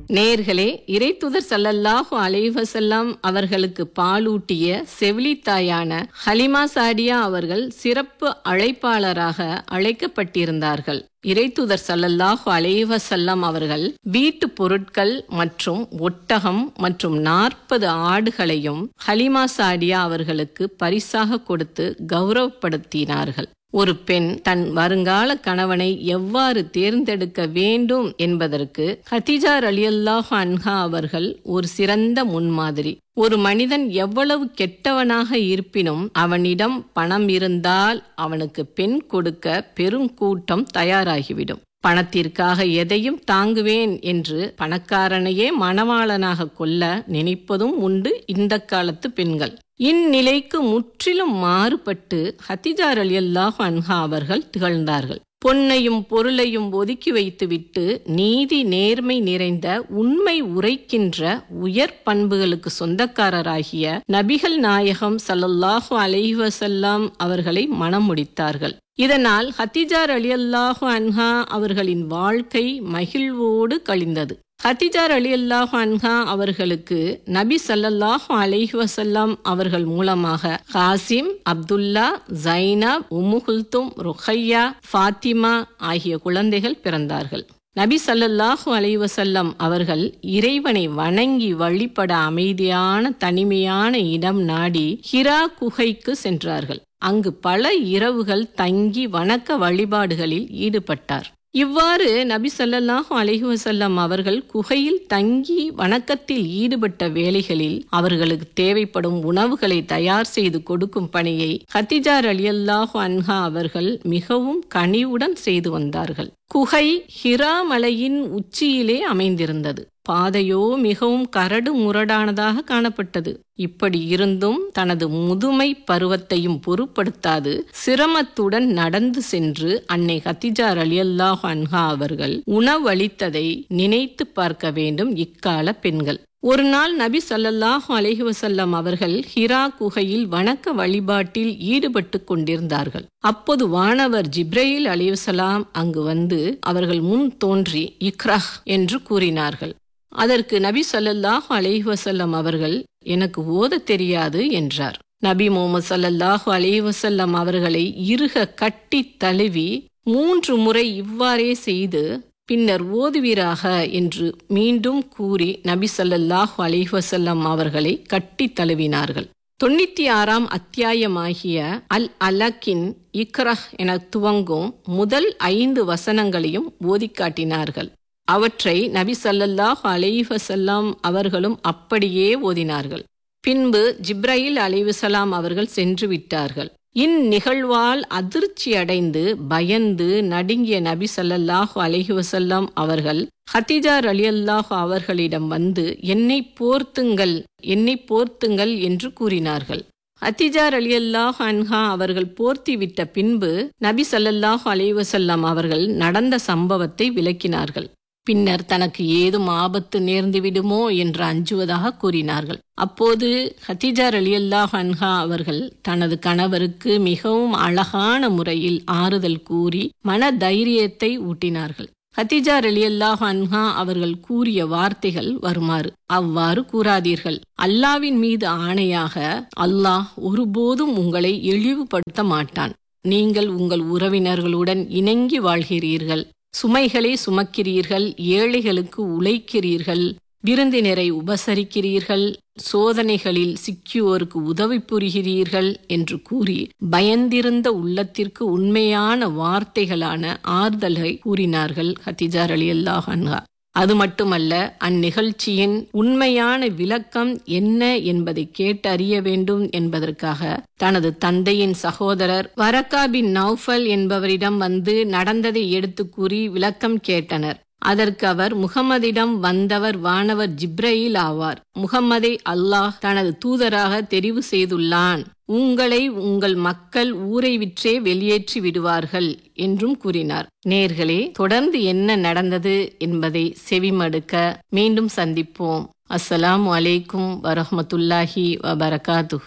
நேர்களே இறைத்துதர் சல்லல்லாஹு அலைஹி வஸல்லம் அவர்களுக்கு பாலூட்டிய செவிலித்தாயான ஹலிமா சாடியா அவர்கள் சிறப்பு அழைப்பாளராக அழைக்கப்பட்டிருந்தார்கள் இறைத்துதர் சல்லல்லாஹு அலைஹி வஸல்லம் அவர்கள் வீட்டு பொருட்கள் மற்றும் ஒட்டகம் மற்றும் நாற்பது ஆடுகளையும் ஹலிமா சாடியா அவர்களுக்கு பரிசாக கொடுத்து கௌரவப்படுத்தினார்கள் ஒரு பெண் தன் வருங்கால கணவனை எவ்வாறு தேர்ந்தெடுக்க வேண்டும் என்பதற்கு ஹதிஜார் அலியல்லாஹு அன்ஹா அவர்கள் ஒரு சிறந்த முன்மாதிரி ஒரு மனிதன் எவ்வளவு கெட்டவனாக இருப்பினும் அவனிடம் பணம் இருந்தால் அவனுக்கு பெண் கொடுக்க பெருங்கூட்டம் தயாராகிவிடும் பணத்திற்காக எதையும் தாங்குவேன் என்று பணக்காரனையே மணவாளனாக கொல்ல நினைப்பதும் உண்டு இந்த காலத்து பெண்கள் இந்நிலைக்கு முற்றிலும் மாறுபட்டு ஹத்திஜார் அலி அல்லாஹ் அன்ஹா அவர்கள் திகழ்ந்தார்கள் பொன்னையும் பொருளையும் ஒதுக்கி வைத்துவிட்டு நீதி நேர்மை நிறைந்த உண்மை உரைக்கின்ற உயர் பண்புகளுக்கு சொந்தக்காரராகிய நபிகள் நாயகம் சல்லல்லாஹு அலைஹி வஸல்லம் அவர்களை மணம் முடித்தார்கள் இதனால் ஹத்திஜார் அலி அல்லாஹு அன்ஹா அவர்களின் வாழ்க்கை மகிழ்வோடு கழிந்தது ஹத்திஜார் அலி அல்லாஹு அன்ஹா அவர்களுக்கு நபி சல்லல்லாஹு அலைஹி வசல்லாம் அவர்கள் மூலமாக காசிம் அப்துல்லா ஜைனப் உம்முகுல்தும் ருஹையா ஃபாத்திமா ஆகிய குழந்தைகள் பிறந்தார்கள் நபி சல்லல்லாஹு அலைஹி வசல்லம் அவர்கள் இறைவனை வணங்கி வழிபட அமைதியான தனிமையான இடம் நாடி ஹிரா குகைக்கு சென்றார்கள் அங்கு பல இரவுகள் தங்கி வணக்க வழிபாடுகளில் ஈடுபட்டார் இவ்வாறு நபி சல்லல்லாஹு அலைஹி வசல்லம் அவர்கள் குகையில் தங்கி வணக்கத்தில் ஈடுபட்ட வேளைகளில் அவர்களுக்கு தேவைப்படும் உணவுகளை தயார் செய்து கொடுக்கும் பணியை ஹத்திஜார் அலியல்லாஹு அன்ஹா அவர்கள் மிகவும் கனிவுடன் செய்து வந்தார்கள் குகை ஹிரா மலையின் உச்சியிலே அமைந்திருந்தது பாதையோ மிகவும் கரடு முரடானதாக காணப்பட்டது இப்படி இருந்தும் தனது முதுமை பருவத்தையும் பொருட்படுத்தாது சிரமத்துடன் நடந்து சென்று அன்னை ஹத்திஜார் அலியல்லாஹ் அன்ஹா அவர்கள் உணவளித்ததை நினைத்து பார்க்க வேண்டும் இக்கால பெண்கள் ஒரு நாள் நபி சல்லல்லாஹு அலைஹி வசல்லம் அவர்கள் ஹிரா குகையில் வணக்க வழிபாட்டில் ஈடுபட்டு கொண்டிருந்தார்கள் அப்போது வானவர் ஜிப்ரயில் அலிவசலாம் அங்கு வந்து அவர்கள் முன் தோன்றி இக்ரஹ் என்று கூறினார்கள் அதற்கு நபி சல்லல்லாஹு அலைஹி வசல்லம் அவர்கள் எனக்கு ஓத தெரியாது என்றார் நபி முகமது சல்லல்லாஹு அலைஹி வசல்லம் அவர்களை இருக கட்டி தழுவி மூன்று முறை இவ்வாறே செய்து பின்னர் ஓதுவீராக என்று மீண்டும் கூறி நபி சல்லல்லாஹு அலைஹி வசல்லம் அவர்களை கட்டி தழுவினார்கள் தொண்ணூத்தி ஆறாம் அத்தியாயமாகிய அல் அலக்கின் இக்ரஹ் என துவங்கும் முதல் ஐந்து வசனங்களையும் ஓதி காட்டினார்கள் அவற்றை நபி சல்லல்லாஹ் அலைவசல்லாம் அவர்களும் அப்படியே ஓதினார்கள் பின்பு ஜிப்ராயில் அலைவசலாம் அவர்கள் சென்று விட்டார்கள் இந்நிகழ்வால் அதிர்ச்சி அடைந்து பயந்து நடுங்கிய நபி சல்லல்லாஹு அலஹி வசல்லாம் அவர்கள் ஹத்திஜார் அலி அல்லாஹு அவர்களிடம் வந்து என்னை போர்த்துங்கள் என்னை போர்த்துங்கள் என்று கூறினார்கள் அத்திஜார் அலி அல்லாஹ் அன்ஹா அவர்கள் போர்த்தி விட்ட பின்பு நபி சல்லல்லாஹு அலைவசல்லாம் அவர்கள் நடந்த சம்பவத்தை விளக்கினார்கள் பின்னர் தனக்கு ஏதும் ஆபத்து நேர்ந்து விடுமோ என்று அஞ்சுவதாக கூறினார்கள் அப்போது ஹத்திஜார் அலி அல்லாஹ் அன்ஹா அவர்கள் தனது கணவருக்கு மிகவும் அழகான முறையில் ஆறுதல் கூறி மன தைரியத்தை ஊட்டினார்கள் ஹத்திஜார் அலி அல்லாஹ் அன்ஹா அவர்கள் கூறிய வார்த்தைகள் வருமாறு அவ்வாறு கூறாதீர்கள் அல்லாவின் மீது ஆணையாக அல்லாஹ் ஒருபோதும் உங்களை இழிவுபடுத்த மாட்டான் நீங்கள் உங்கள் உறவினர்களுடன் இணங்கி வாழ்கிறீர்கள் சுமைகளை சுமக்கிறீர்கள் ஏழைகளுக்கு உழைக்கிறீர்கள் விருந்தினரை உபசரிக்கிறீர்கள் சோதனைகளில் சிக்கியோருக்கு உதவி புரிகிறீர்கள் என்று கூறி பயந்திருந்த உள்ளத்திற்கு உண்மையான வார்த்தைகளான ஆறுதலை கூறினார்கள் ஹத்திஜார் அலி அல்லாஹ் அன்ஹா அது மட்டுமல்ல அந்நிகழ்ச்சியின் உண்மையான விளக்கம் என்ன என்பதை கேட்டறிய வேண்டும் என்பதற்காக தனது தந்தையின் சகோதரர் வரக்கா பின் நௌஃபல் என்பவரிடம் வந்து நடந்ததை எடுத்து கூறி விளக்கம் கேட்டனர் அதற்கு அவர் முகமதிடம் வந்தவர் வானவர் ஜிப்ரயில் ஆவார் முகம்மதை அல்லாஹ் தனது தூதராக தெரிவு செய்துள்ளான் உங்களை உங்கள் மக்கள் ஊரை விற்றே வெளியேற்றி விடுவார்கள் என்றும் கூறினார் நேர்களே தொடர்ந்து என்ன நடந்தது என்பதை செவிமடுக்க மீண்டும் சந்திப்போம் அஸ்ஸலாமு அலைக்கும் வரஹமத்துல்லாஹி வபரகாத்து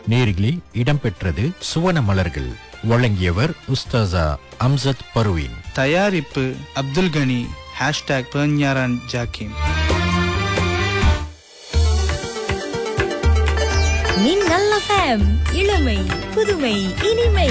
நேரிலே இடம்பெற்றது சுவன மலர்கள் வழங்கியவர் உஸ்தாசா அம்சத் பர்வீன் தயாரிப்பு அப்துல் கனி ஹேஷ்டாக் பெர்ஞாரான் ஜாக்கிம் மின்னல் FM இளமை புதுமை இனிமை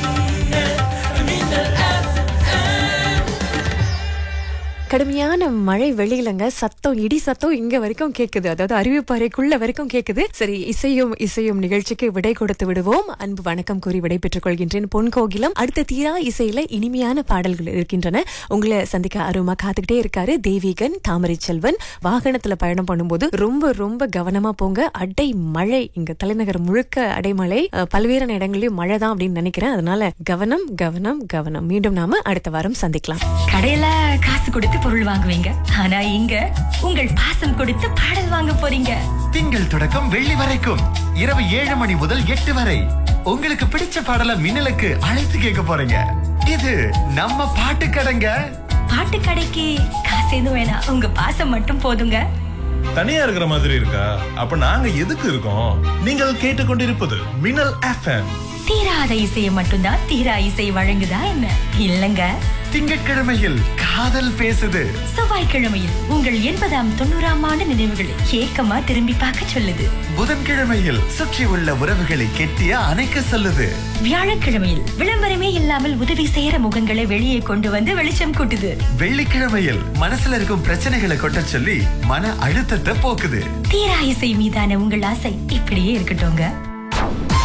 கடுமையான மழை வெளியிலங்க சத்தம் இடி சத்தம் இங்க வரைக்கும் கேக்குது அதாவது அறிவிப்பாறைக்குள்ள வரைக்கும் கேக்குது சரி இசையும் இசையும் நிகழ்ச்சிக்கு விடை கொடுத்து விடுவோம் அன்பு வணக்கம் கூறி விடை பெற்றுக் கொள்கின்றேன் பொன் கோகிலம் அடுத்த தீரா இசையில இனிமையான பாடல்கள் இருக்கின்றன உங்களை சந்திக்க அருமா காத்துக்கிட்டே இருக்காரு தேவிகன் தாமரை செல்வன் வாகனத்துல பயணம் பண்ணும்போது ரொம்ப ரொம்ப கவனமா போங்க அடை மழை இங்க தலைநகர் முழுக்க அடைமழை அஹ், பல்வேறு இடங்களிலும் மழை தான் அப்படின்னு நினைக்கிறேன் அதனால கவனம் கவனம் கவனம் மீண்டும் நாம அடுத்த வாரம் சந்திக்கலாம் கடையில காசு கொடுத்து பொருள் வாங்குவீங்க ஆனா இங்க உங்கள் பாசம் கொடுத்து பாடல் வாங்க போறீங்க திங்கள் தொடக்கம் வெள்ளி வரைக்கும் இரவு ஏழு மணி முதல் எட்டு வரை உங்களுக்கு பிடிச்ச பாடல மின்னலுக்கு அழைத்து கேட்க போறீங்க இது நம்ம பாட்டு கடைங்க பாட்டு கடைக்கு காசு எதுவும் வேணாம் உங்க பாசம் மட்டும் போதுங்க தனியா இருக்கிற மாதிரி இருக்கா அப்ப நாங்க எதுக்கு இருக்கோம் நீங்கள் கேட்டுக்கொண்டிருப்பது மின்னல் எஃப்எம் தீராத இசையை மட்டும்தான் தீரா இசை வழங்குதா என்ன இல்லங்க திங்கட்கிழமையில் காதல் பேசுது செவ்வாய்க்கிழமையில் உங்கள் எண்பதாம் தொண்ணூறாம் ஆண்டு நினைவுகளை ஏக்கமா திரும்பி பார்க்க சொல்லுது புதன்கிழமையில் சுற்றி உள்ள உறவுகளை கெட்டிய அணைக்க சொல்லுது வியாழக்கிழமையில் விளம்பரமே இல்லாமல் உதவி செய்யற முகங்களை வெளியே கொண்டு வந்து வெளிச்சம் கூட்டுது வெள்ளிக்கிழமையில் மனசுல இருக்கும் பிரச்சனைகளை கொட்ட சொல்லி மன அழுத்தத்தை போக்குது தீரா இசை மீதான உங்கள் ஆசை இப்படியே இருக்கட்டும்ங்க